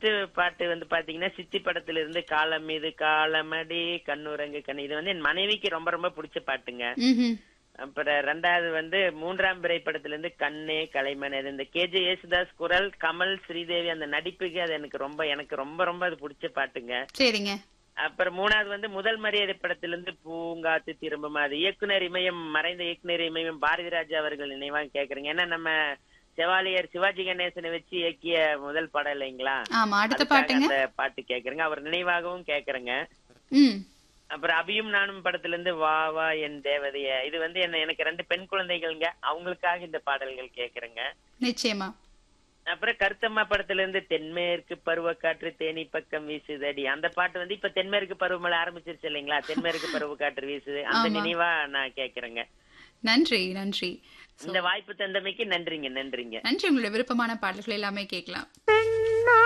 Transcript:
First பாட்டு வந்து பாத்தீங்கன்னா சித்தி படத்துல இருந்து காலம் மீது காலமடி கண்ணுரங்கு கண்ணு இது வந்து என் மனைவிக்கு ரொம்ப ரொம்ப பிடிச்ச பாட்டுங்க ம்ஹும். அப்புறம் ரெண்டாவது வந்து மூன்றாம் பிறை படத்துல இருந்து கண்ணே கலைமணர் இந்த கேஜே யேசுதாஸ் குரல் கமல் ஸ்ரீதேவி அந்த நடிப்புக்கு அது எனக்கு ரொம்ப எனக்கு ரொம்ப ரொம்ப அது பிடிச்ச பாட்டுங்க சரிங்க அப்புறம் மூணாவது வந்து முதல் மரியாதை படத்துல இருந்து பூங்காத்து திரும்பும் அது இயக்குனர் இமயம் மறைந்த இயக்குனர் இமயம் பாரதி ராஜா அவர்கள் நினைவாக கேக்குறேங்க ஏன்னா நம்ம செவாலியர் சிவாஜி கணேசனை வச்சு இயக்கிய முதல் படம் இல்லைங்களா ஆமா அடுத்த அதுக்காக பாட்டுங்க அந்த பாட்டு கேக்குறேங்க அவர் நினைவாகவும் கேக்குறேங்க ம் அப்புறம் அபியும் நானும் படத்துல இருந்து வா வா என் தேவதைய இது வந்து என்ன எனக்கு ரெண்டு பெண் குழந்தைகள்ங்க அவங்களுக்காக இந்த பாடல்கள் கேக்குறேங்க நிச்சயமா அப்புறம் கருத்தம்மா படத்துல இருந்து தென்மேற்கு பருவக்காற்று தேனி பக்கம் வீசுதடி அந்த பாட்டு வந்து இப்ப தென்மேற்கு பருவமழை ஆரம்பிச்சிருச்சு இல்லைங்களா தென்மேற்கு பருவக்காற்று வீசுது அந்த ஆமா. நினைவா நான் கேக்குறேங்க நன்றி நன்றி இந்த வாய்ப்பு தந்தமைக்கு நன்றிங்க நன்றிங்க நன்றி உங்களுடைய விருப்பமான பாடல்கள் எல்லாமே கேட்கலாம்